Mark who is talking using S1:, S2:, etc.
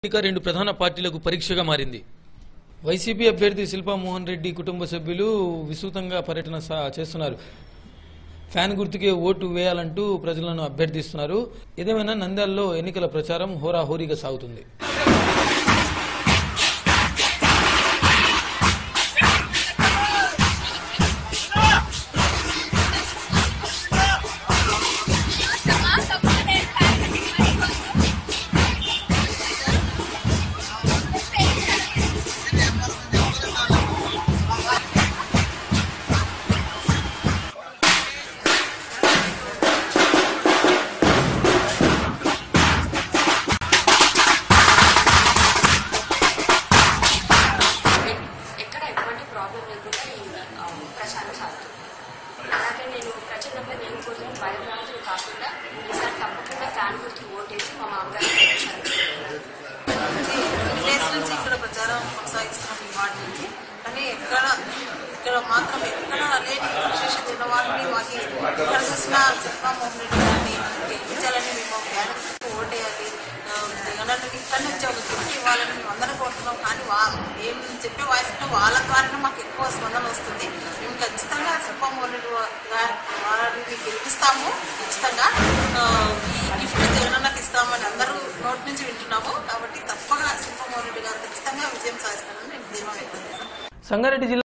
S1: ఇక రెండు ప్రధాన పార్టీలకు పరీక్షగా మారింది వైసీపీ అభ్యర్థి శిల్పా మోహన్ రెడ్డి కుటుంబ సభ్యులు విస్తృతంగా పర్యటన సా- చేస్తున్నారు ఫ్యాన్ గుర్తుకే ఓటు వేయాలంటూ ప్రజలను అభ్యర్థిస్తున్నారు ఏదేమైనా నంద్యాలలో ఎన్నికల ప్రచారం హోరాహోరీగా సాగుతుంది
S2: ఎక్కడ ఎటువంటి ప్రాబ్లం లేకుండా ఈ ఆ, ప్రచారం సాగుతుంది అలాగే నేను ప్రజలందరూ నేను కోరిన భయభ్రాంతులు కాకుండా ఈసారి తప్పకుండా ఫ్యాన్ గుర్తు ఓటేసి మా మామగారు
S3: విలేజ్ నుంచి ఇక్కడ ప్రచారం కొనసాగిస్తున్నాం ఈ వార్డు నుంచి కానీ ఎక్కడ ఇక్కడ మాత్రం ఎక్కడ లేని విశేషత ఉన్న వారిని మాకు ఎక్కడ చూసినా జగన్మోహన్ రెడ్డి గారిని గెలిపించాలని మేము పేదలకు ఓటేయాలి ఆ, జగనన్నకి ఇక్కడ నుంచి ఒక గిఫ్ట్ ఇవ్వాలని మేము అందరం కోరుతున్నాం కానీ వా ఏం చెప్పే వాయిస్ ఉంటే వాళ్ళ ద్వారానే మాకు ఎక్కువ స్పందన వస్తుంది మేము ఖచ్చితంగా శిల్పమోహన్ రెడ్డి గారి వారిని గెలిపిస్తాము ఖచ్చితంగా ఆ, ఈ గిఫ్ట్ జగనన్నకి ఇస్తామని అందరూ నోటి నుంచి వింటున్నాము కాబట్టి తప్పగా శిల్పమోహన్ రెడ్డి గారు ఖచ్చితంగా విజయం సాధిస్తారని నేను ధీమా వ్యక్తం చేస్తాను
S1: సంగారెడ్డి జిల్లా